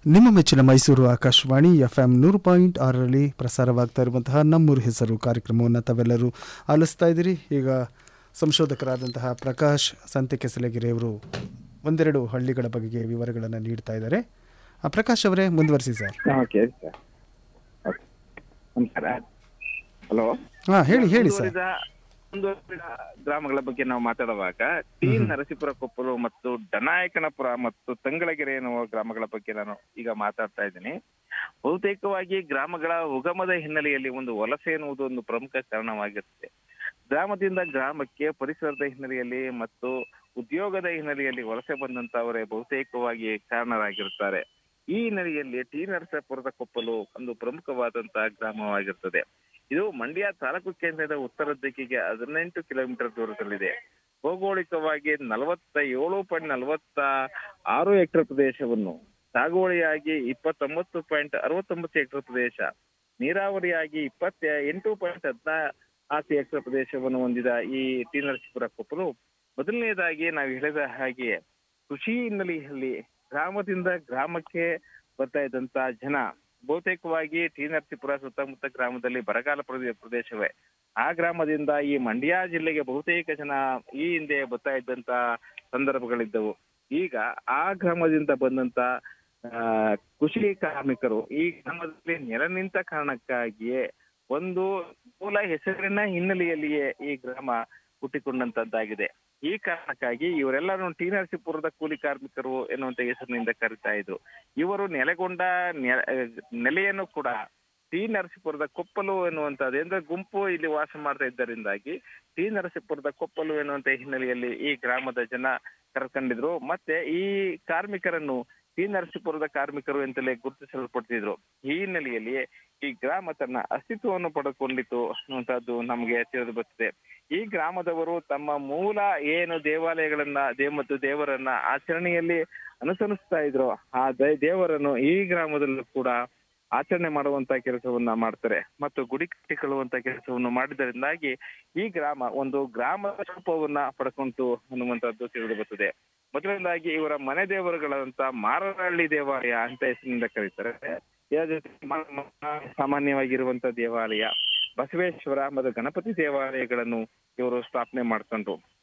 ನಿಮ್ಮ ಮೆಚ್ಚಿನ Mysuru Akashvani F M ನೂರು ಪಾಯಿಂಟ್ ಆರರಲ್ಲಿ ಪ್ರಸಾರವಾಗ್ತಾ ಇರುವಂತಹ ನಮ್ಮೂರು ಹೆಸರು ಕಾರ್ಯಕ್ರಮವನ್ನು ತಾವೆಲ್ಲರೂ ಆಲಿಸ್ತಾ ಇದ್ದೀರಿ ಈಗ ಸಂಶೋಧಕರಾದಂತಹ ಪ್ರಕಾಶ್ ಸಂತೆಕೆಸಲಗಿರಿಯವರು ಒಂದೆರಡು ಹಳ್ಳಿಗಳ ಬಗೆಗೆ ವಿವರಗಳನ್ನು ನೀಡ್ತಾ ಇದ್ದಾರೆ ಆ, ಪ್ರಕಾಶ್ ಅವರೇ ಮುಂದುವರಿಸಿ ಸರ್ ಓಕೆ ಸರ್ ಓಕೆ ನಮಸ್ಕಾರ ಹಲೋ ಹಾಂ ಹೇಳಿ ಹೇಳಿ ಸರ್ ಮುಂದುವರಿದ ಮುಂದುವರಿದ ಗ್ರಾಮಗಳ ಬಗ್ಗೆ ನಾವು ಮಾತಾಡುವಾಗ ಟಿ ನರಸೀಪುರ ಕೊಪ್ಪಲು ಮತ್ತು ಡನಾಯಕನಪುರ ಮತ್ತು ತಂಗಳಗೆರೆ ಎನ್ನುವ ಗ್ರಾಮಗಳ ಬಗ್ಗೆ ನಾನು ಈಗ ಮಾತಾಡ್ತಾ ಇದ್ದೀನಿ ಬಹುತೇಕವಾಗಿ ಗ್ರಾಮಗಳ ಉಗಮದ ಹಿನ್ನೆಲೆಯಲ್ಲಿ ಒಂದು ವಲಸೆ ಎನ್ನುವುದು ಒಂದು ಪ್ರಮುಖ ಕಾರಣವಾಗಿರುತ್ತೆ ಗ್ರಾಮದಿಂದ ಗ್ರಾಮಕ್ಕೆ ಪರಿಸರದ ಹಿನ್ನೆಲೆಯಲ್ಲಿ ಮತ್ತು ಉದ್ಯೋಗದ ಹಿನ್ನೆಲೆಯಲ್ಲಿ ವಲಸೆ ಬಂದಂತವರೇ ಬಹುತೇಕವಾಗಿ ಕಾರಣರಾಗಿರುತ್ತಾರೆ ಈ ಹಿನ್ನೆಲೆಯಲ್ಲಿ ಟಿ ನರಸೀಪುರದ ಕೊಪ್ಪಲು ಒಂದು ಪ್ರಮುಖವಾದಂತಹ ಗ್ರಾಮವಾಗಿರುತ್ತದೆ ಇದು ಮಂಡ್ಯ ತಾಲೂಕು ಕೇಂದ್ರದ ಉತ್ತರ ದಿಕ್ಕಿಗೆ ಹದಿನೆಂಟು ಕಿಲೋಮೀಟರ್ ದೂರದಲ್ಲಿದೆ ಭೌಗೋಳಿಕವಾಗಿ ನಲವತ್ತ ಏಳು ಪಾಯಿಂಟ್ ನಲವತ್ತ ಆರು ಹೆಕ್ಟೇರ್ ಪ್ರದೇಶವನ್ನು ಸಾಗುವಳಿಯಾಗಿ ಇಪ್ಪತ್ತೊಂಬತ್ತು ಪಾಯಿಂಟ್ ಅರವತ್ತೊಂಬತ್ತು ಹೆಕ್ಟೇರ್ ಪ್ರದೇಶ ನೀರಾವರಿಯಾಗಿ ಇಪ್ಪತ್ತ ಎಂಟು ಪಾಯಿಂಟ್ ಹದಿನಾಲ್ಕು ಹೆಕ್ಟೇರ್ ಪ್ರದೇಶವನ್ನು ಹೊಂದಿದ ಈ ಟಿ ನರಸೀಪುರ ಕೊಪ್ಪಲು ಮೊದಲನೇದಾಗಿ ನಾವು ಹೇಳಿದ ಹಾಗೆ ಕೃಷಿ ಹಿನ್ನೆಲೆಯಲ್ಲಿ ಗ್ರಾಮದಿಂದ ಗ್ರಾಮಕ್ಕೆ ಬರ್ತಾ ಇದ್ದಂತ ಜನ ಬಹುತೇಕವಾಗಿ ಟಿ ನರಸೀಪುರ ಸುತ್ತಮುತ್ತ ಗ್ರಾಮದಲ್ಲಿ ಬರಗಾಲ ಪ್ರದೇ- ಪ್ರದೇಶವೇ ಆ ಗ್ರಾಮದಿಂದ ಈ ಮಂಡ್ಯ ಜಿಲ್ಲೆಗೆ ಬಹುತೇಕ ಜನ ಈ ಹಿಂದೆ ಬರ್ತಾ ಇದ್ದಂತ ಸಂದರ್ಭಗಳಿದ್ದವು ಈಗ ಆ ಗ್ರಾಮದಿಂದ ಬಂದಂತ ಆ, ಕೃಷಿ ಕಾರ್ಮಿಕರು ಈ ಗ್ರಾಮದಲ್ಲಿ ನೆಲೆ ನಿಂತ ಕಾರಣಕ್ಕಾಗಿಯೇ ಒಂದು ಮೂಲ ಹೆಸರಿನ ಹಿನ್ನೆಲೆಯಲ್ಲಿಯೇ ಈ ಗ್ರಾಮ ಹುಟ್ಟಿಕೊಂಡಂತದ್ದಾಗಿದೆ ಈ ಕಾರಣಕ್ಕಾಗಿ ಇವರೆಲ್ಲರೂ ಟಿ ನರಸೀಪುರದ ಕೂಲಿ ಕಾರ್ಮಿಕರು ಎನ್ನುವಂತ ಹೆಸರಿನಿಂದ ಕರೀತಾ ಇದ್ರು ಇವರು ನೆಲೆಗೊಂಡ ನೆ- ನೆಲೆಯನ್ನು ಕೂಡ ಟಿ ನರಸೀಪುರದ ಕೊಪ್ಪಲು ಎನ್ನುವಂತದ್ದು ಅಂದ್ರೆ ಗುಂಪು ಇಲ್ಲಿ ವಾಸ ಮಾಡ್ತಾ ಇದ್ದರಿಂದಾಗಿ ಟಿ ನರಸೀಪುರದ ಕೊಪ್ಪಲು ಎನ್ನುವಂತ ಹಿನ್ನೆಲೆಯಲ್ಲಿ ಈ ಗ್ರಾಮದ ಜನ ಕರ್ಕೊಂಡಿದ್ರು ಮತ್ತೆ ಈ ಕಾರ್ಮಿಕರನ್ನು ಟಿ ನರಸೀಪುರದ ಕಾರ್ಮಿಕರು ಅಂತಲೇ ಗುರುತಿಸಲ್ಪಡ್ತಿದ್ರು ಈ ಹಿನ್ನೆಲೆಯಲ್ಲಿ ಈ ಗ್ರಾಮ ತನ್ನ ಅಸ್ತಿತ್ವವನ್ನು ಪಡೆದುಕೊಂಡಿತು ಅನ್ನುವಂಥದ್ದು ನಮಗೆ ತಿಳಿದು ಬರ್ತದೆ ಈ ಗ್ರಾಮದವರು ತಮ್ಮ ಮೂಲ ಏನು ದೇವಾಲಯಗಳನ್ನ ದೇ ಮತ್ತು ದೇವರನ್ನ ಆಚರಣೆಯಲ್ಲಿ ಅನುಸರಿಸ್ತಾ ಇದ್ರು ಆ ದೇ- ದೇವರನ್ನು ಈ ಗ್ರಾಮದಲ್ಲೂ ಕೂಡ ಆಚರಣೆ ಮಾಡುವಂತ ಕೆಲಸವನ್ನ ಮಾಡ್ತಾರೆ ಮತ್ತು ಗುಡಿ ಕಟ್ಟಿಕೊಳ್ಳುವಂತ ಕೆಲಸವನ್ನು ಮಾಡಿದರಿಂದಾಗಿ ಈ ಗ್ರಾಮ ಒಂದು ಗ್ರಾಮದ ರೂಪವನ್ನ ಪಡ್ಕೊಂತು ಅನ್ನುವಂಥದ್ದು ತಿಳಿದು ಬರ್ತದೆ ಮೊದಲನೇದಾಗಿ ಇವರ ಮನೆ ದೇವರುಗಳಂತ ಮಾರನಹಳ್ಳಿ ದೇವಾಲಯ ಅಂತ ಹೆಸರಿನಿಂದ ಕರೀತಾರೆ ಇದರ ಜೊತೆ ಮ- ಮ- ಸಾಮಾನ್ಯವಾಗಿರುವಂತ ದೇವಾಲಯ ಬಸವೇಶ್ವರ ಮತ್ತು ಗಣಪತಿ ದೇವಾಲಯಗಳನ್ನು ಇವರು ಸ್ಥಾಪನೆ ಮಾಡ್ಕೊಂಡ್ರು